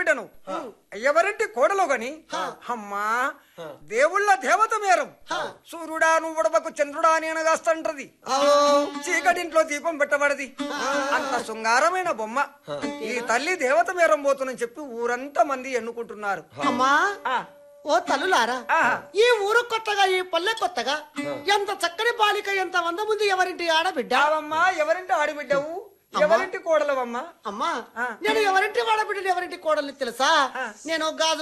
ఆడబిడ్డను ఎవరింటి కోడలు గని అమ్మా దేవుళ్ళ దేవత మేరం సూర్యుడా నువ్వు ఉడవకు చంద్రుడా అని అనగాస్తంటది చీకటింట్లో దీపం పెట్టబడది అంత శృంగారమైన బొమ్మ ఈ తల్లి దేవత మేరం పోతుందని చెప్పి ఊరంతా మంది ఎన్నుకుంటున్నారు అమ్మా ఆ, ఓ తల్లులారా ఆ. ఈ ఊరు కొత్తగా ఈ పల్లె కొత్తగా ఎంత చక్కని బాలిక ఎంత వంద ముందు ఎవరింటి ఆడబిడ్డ అవమ్మా ఎవరింటి ఆడిబిడ్డవు ఎవరింటి కోడలవమ్మా అమ్మా ఆ. నేను ఎవరింటి వాడబిడ్డని ఎవరింటి కోడల్ని తెలుసా ఆ. నేను గాజు